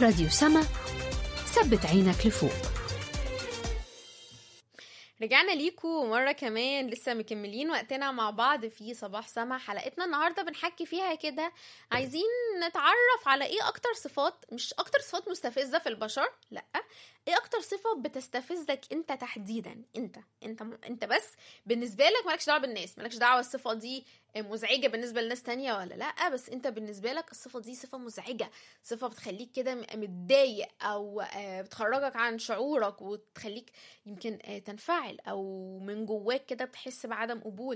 راديو سما ثبت عينك لفوق رجعنا ليكم مرة كمان لسه مكملين وقتنا مع بعض في صباح سما حلقتنا النهاردة بنحكي فيها كده عايزين نتعرف على ايه اكتر صفات مش اكتر صفات مستفزة في البشر لا ايه اكتر صفة بتستفزك انت تحديدا انت انت انت بس بالنسبة لك مالكش دعوة بالناس مالكش دعوة الصفة دي مزعجة بالنسبة لناس تانية ولا لا بس انت بالنسبة لك الصفة دي صفة مزعجة صفة بتخليك كده متضايق او بتخرجك عن شعورك وتخليك يمكن تنفعل او من جواك كده بتحس بعدم قبول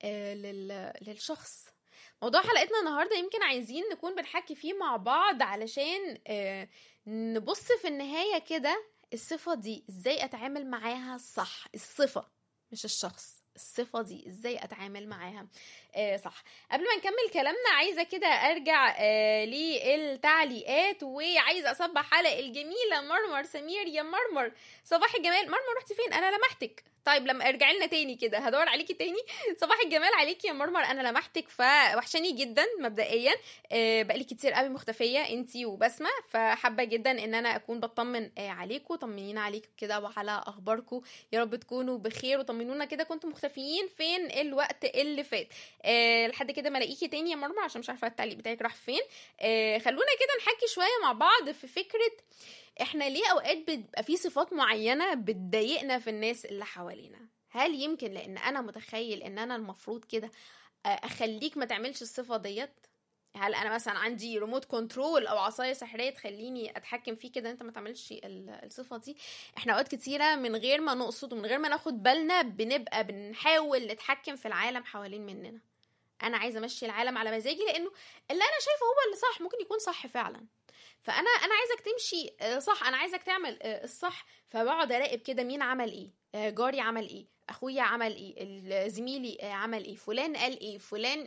للشخص موضوع حلقتنا النهارده يمكن عايزين نكون بنحكي فيه مع بعض علشان نبص في النهايه كده الصفه دي ازاي اتعامل معاها صح الصفه مش الشخص الصفه دي ازاي اتعامل معاها آه صح قبل ما نكمل كلامنا عايزه كده ارجع آه للتعليقات وعايزه اصبح على الجميله مرمر سمير يا مرمر صباح الجمال مرمر رحتي فين انا لمحتك طيب لما ارجعي لنا تاني كده هدور عليكي تاني صباح الجمال عليكي يا مرمر انا لمحتك فوحشاني جدا مبدئيا آه بقالي كتير قوي مختفيه انتي وبسمه فحابه جدا ان انا اكون بطمن آه عليكم طمنينا عليكم كده وعلى اخباركم يا رب تكونوا بخير وطمنونا كده كنتم مختفيين فين الوقت اللي فات آه لحد كده ما الاقيكي تاني يا مرمر عشان مش عارفه التعليق بتاعك راح فين آه خلونا كده نحكي شويه مع بعض في فكره احنا ليه اوقات بيبقى في صفات معينه بتضايقنا في الناس اللي حوالينا هل يمكن لان انا متخيل ان انا المفروض كده اخليك ما تعملش الصفه ديت هل انا مثلا عندي ريموت كنترول او عصايه سحريه تخليني اتحكم فيه كده انت ما تعملش الصفه دي احنا اوقات كتيره من غير ما نقصد ومن غير ما ناخد بالنا بنبقى بنحاول نتحكم في العالم حوالين مننا انا عايزه امشي العالم على مزاجي لانه اللي انا شايفه هو اللي صح ممكن يكون صح فعلا فانا انا عايزك تمشي صح انا عايزك تعمل الصح فبقعد اراقب كده مين عمل ايه جاري عمل ايه اخويا عمل ايه زميلي عمل ايه فلان قال ايه فلان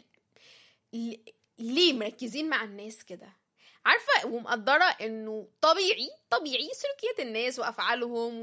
ليه مركزين مع الناس كده عارفه ومقدره انه طبيعي طبيعي سلوكيات الناس وافعالهم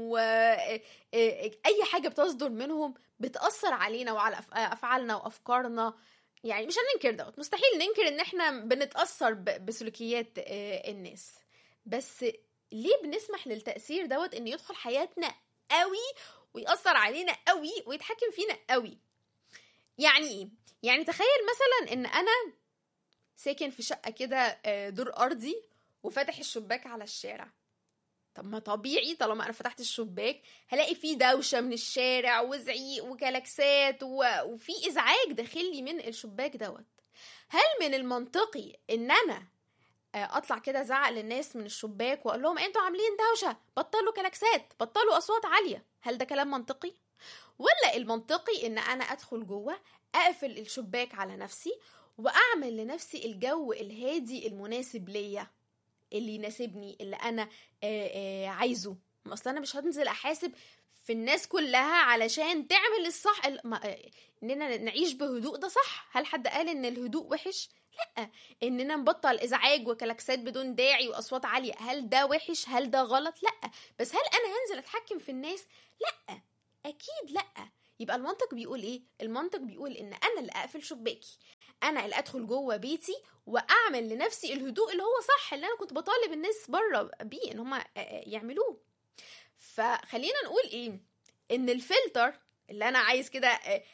واي حاجه بتصدر منهم بتاثر علينا وعلى افعالنا وافكارنا يعني مش هننكر دوت مستحيل ننكر ان احنا بنتاثر بسلوكيات الناس بس ليه بنسمح للتاثير دوت انه يدخل حياتنا قوي ويأثر علينا قوي ويتحكم فينا قوي يعني ايه يعني تخيل مثلا ان انا ساكن في شقه كده دور ارضي وفاتح الشباك على الشارع طب ما طبيعي طالما انا فتحت الشباك هلاقي فيه دوشه من الشارع وزعيق وكلاكسات وفي ازعاج داخلي من الشباك دوت هل من المنطقي ان انا اطلع كده ازعق للناس من الشباك واقول لهم انتوا عاملين دوشه بطلوا كلاكسات بطلوا اصوات عاليه هل ده كلام منطقي ولا المنطقي ان انا ادخل جوه اقفل الشباك على نفسي واعمل لنفسي الجو الهادي المناسب ليا اللي يناسبني اللي انا آآ آآ عايزه اصل انا مش هنزل احاسب في الناس كلها علشان تعمل الصح اننا نعيش بهدوء ده صح هل حد قال ان الهدوء وحش لا اننا نبطل ازعاج وكلاكسات بدون داعي واصوات عاليه هل ده وحش هل ده غلط لا بس هل انا هنزل اتحكم في الناس لا اكيد لا يبقى المنطق بيقول ايه المنطق بيقول ان انا اللي اقفل شباكي انا اللي ادخل جوه بيتي واعمل لنفسي الهدوء اللي هو صح اللي انا كنت بطالب الناس بره بيه ان هم يعملوه فخلينا نقول ايه ان الفلتر اللي انا عايز كده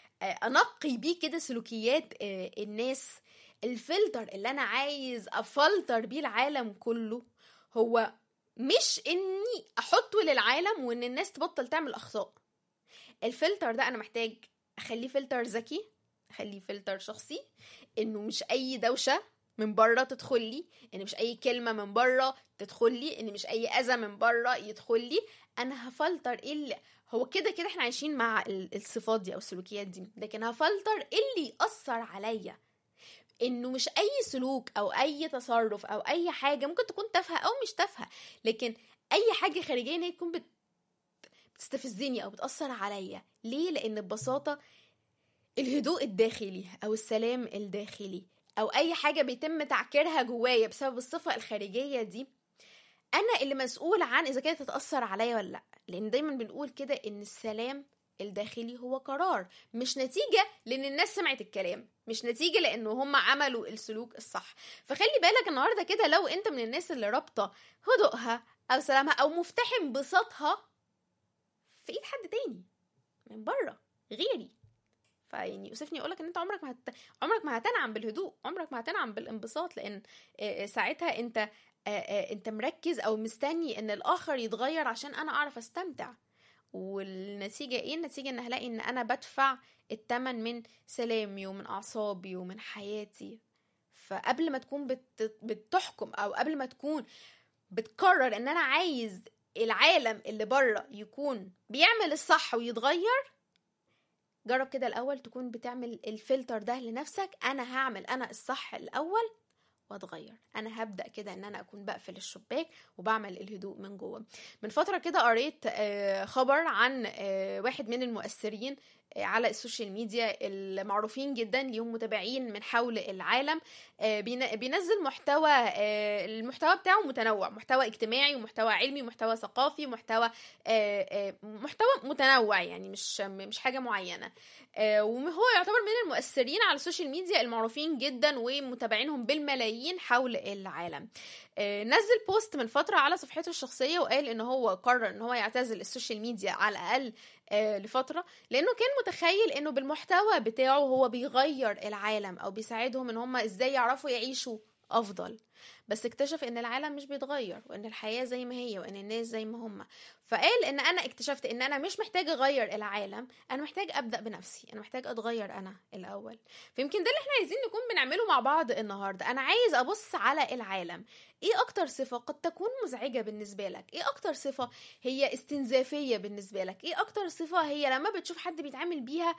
انقي بيه كده سلوكيات الناس الفلتر اللي انا عايز افلتر بيه العالم كله هو مش اني احطه للعالم وان الناس تبطل تعمل اخطاء الفلتر ده انا محتاج اخليه فلتر ذكي اخليه فلتر شخصي انه مش اي دوشه من بره تدخل لي ان مش اي كلمه من بره تدخل لي ان مش اي اذى من بره يدخل لي انا هفلتر ايه اللي هو كده كده احنا عايشين مع الصفات دي او السلوكيات دي لكن هفلتر ايه اللي ياثر عليا انه مش اي سلوك او اي تصرف او اي حاجه ممكن تكون تافهه او مش تافهه لكن اي حاجه خارجيه ان هي تكون بت... بتستفزني او بتاثر عليا ليه لان ببساطه الهدوء الداخلي او السلام الداخلي او اي حاجه بيتم تعكيرها جوايا بسبب الصفه الخارجيه دي انا اللي مسؤول عن اذا كانت تتاثر عليا ولا لا لان دايما بنقول كده ان السلام الداخلي هو قرار مش نتيجة لأن الناس سمعت الكلام مش نتيجة لأنه هم عملوا السلوك الصح فخلي بالك النهاردة كده لو أنت من الناس اللي رابطة هدوءها أو سلامها أو مفتاح انبساطها في إيد حد تاني من بره غيري فيعني يؤسفني اقولك ان انت عمرك ما هت... عمرك ما هتنعم بالهدوء عمرك ما هتنعم بالانبساط لان آه، آه، ساعتها انت آه، آه، انت مركز او مستني ان الاخر يتغير عشان انا اعرف استمتع والنتيجة ايه النتيجة ان هلاقي ان انا بدفع التمن من سلامي ومن اعصابي ومن حياتي فقبل ما تكون بت... بتحكم او قبل ما تكون بتقرر ان انا عايز العالم اللي بره يكون بيعمل الصح ويتغير جرب كده الاول تكون بتعمل الفلتر ده لنفسك انا هعمل انا الصح الاول واتغير انا هبدا كده ان انا اكون بقفل الشباك وبعمل الهدوء من جوه من فتره كده قريت آه، خبر عن آه، واحد من المؤثرين آه، على السوشيال ميديا المعروفين جدا ليهم متابعين من حول العالم آه، بين- بينزل محتوى آه، المحتوى بتاعه متنوع محتوى اجتماعي ومحتوى علمي ومحتوى ثقافي ومحتوى آه، آه، محتوى متنوع يعني مش مش حاجه معينه آه، وهو يعتبر من المؤثرين على السوشيال ميديا المعروفين جدا ومتابعينهم بالملايين حول العالم آه، نزل بوست من فترة على صفحته الشخصية وقال ان هو قرر ان هو يعتزل السوشيال ميديا على الاقل آه، لفترة لانه كان متخيل انه بالمحتوى بتاعه هو بيغير العالم او بيساعدهم ان هم ازاي يعرفوا يعيشوا افضل بس اكتشف ان العالم مش بيتغير وان الحياة زي ما هي وان الناس زي ما هم فقال ان انا اكتشفت ان انا مش محتاج اغير العالم انا محتاج ابدا بنفسي انا محتاج اتغير انا الاول فيمكن ده اللي احنا عايزين نكون بنعمله مع بعض النهارده انا عايز ابص على العالم ايه اكتر صفه قد تكون مزعجه بالنسبه لك ايه اكتر صفه هي استنزافيه بالنسبه لك ايه اكتر صفه هي لما بتشوف حد بيتعامل بيها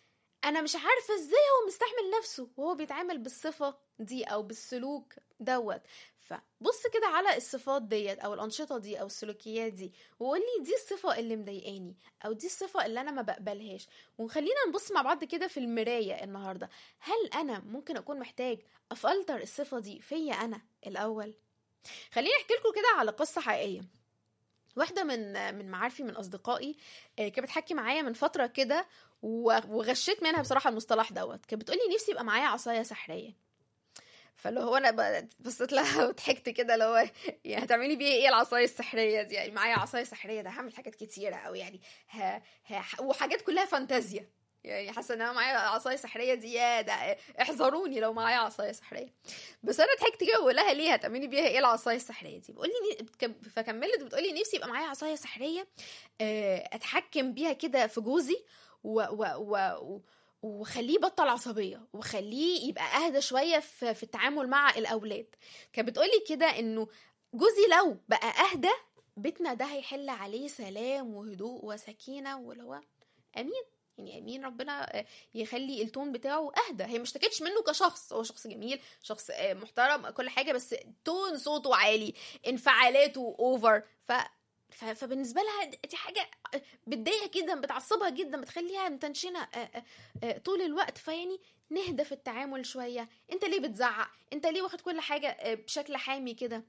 انا مش عارفه ازاي هو مستحمل نفسه وهو بيتعامل بالصفه دي او بالسلوك دوت فبص كده على الصفات ديت او الانشطه دي او السلوكيات دي وقول لي دي الصفه اللي مضايقاني او دي الصفه اللي انا ما بقبلهاش وخلينا نبص مع بعض كده في المرايه النهارده هل انا ممكن اكون محتاج افلتر الصفه دي فيا انا الاول خليني احكي لكم كده على قصه حقيقيه واحدة من من معارفي من أصدقائي آه، كانت بتحكي معايا من فترة كده و- وغشيت منها بصراحة المصطلح دوت كانت بتقولي نفسي يبقى معايا عصاية سحرية فاللي هو انا ب- بصيت لها وضحكت كده اللي هو يعني هتعملي بيها ايه العصايه السحريه دي يعني معايا عصايه سحريه ده هعمل حاجات كتيره او يعني ها ها وحاجات كلها فانتازيا يعني حاسه ان انا معايا عصايه سحريه دي يا ده احذروني لو معايا عصايه سحريه بس انا ضحكت كده وبقول لها ليه هتعملي بيها ايه العصايه السحريه دي بتقول لي فكملت بتقولي نفسي يبقى معايا عصايه سحريه آه، اتحكم بيها كده في جوزي و و و, و وخليه يبطل عصبيه وخليه يبقى اهدى شويه في, في التعامل مع الاولاد كانت بتقولي كده انه جوزي لو بقى اهدى بيتنا ده هيحل عليه سلام وهدوء وسكينه واللي هو امين يعني امين ربنا آه، يخلي التون بتاعه اهدى هي ما اشتكتش منه كشخص هو شخص جميل شخص آه، محترم كل حاجه بس تون صوته عالي انفعالاته اوفر ف ف- فبالنسبه لها دي حاجه بتضايقها جدا بتعصبها جدا بتخليها متنشنه آه، آه، آه، طول الوقت فيعني نهدى في التعامل شويه انت ليه بتزعق انت ليه واخد كل حاجه آه، بشكل حامي كده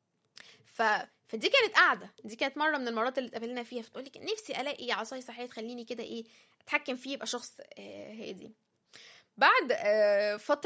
ف فدي كانت قاعده دي كانت مره من المرات اللي اتقابلنا فيها فتقول لك نفسي الاقي عصايه صحيه تخليني كده ايه اتحكم فيه يبقى شخص آه، هادي بعد آه، فتره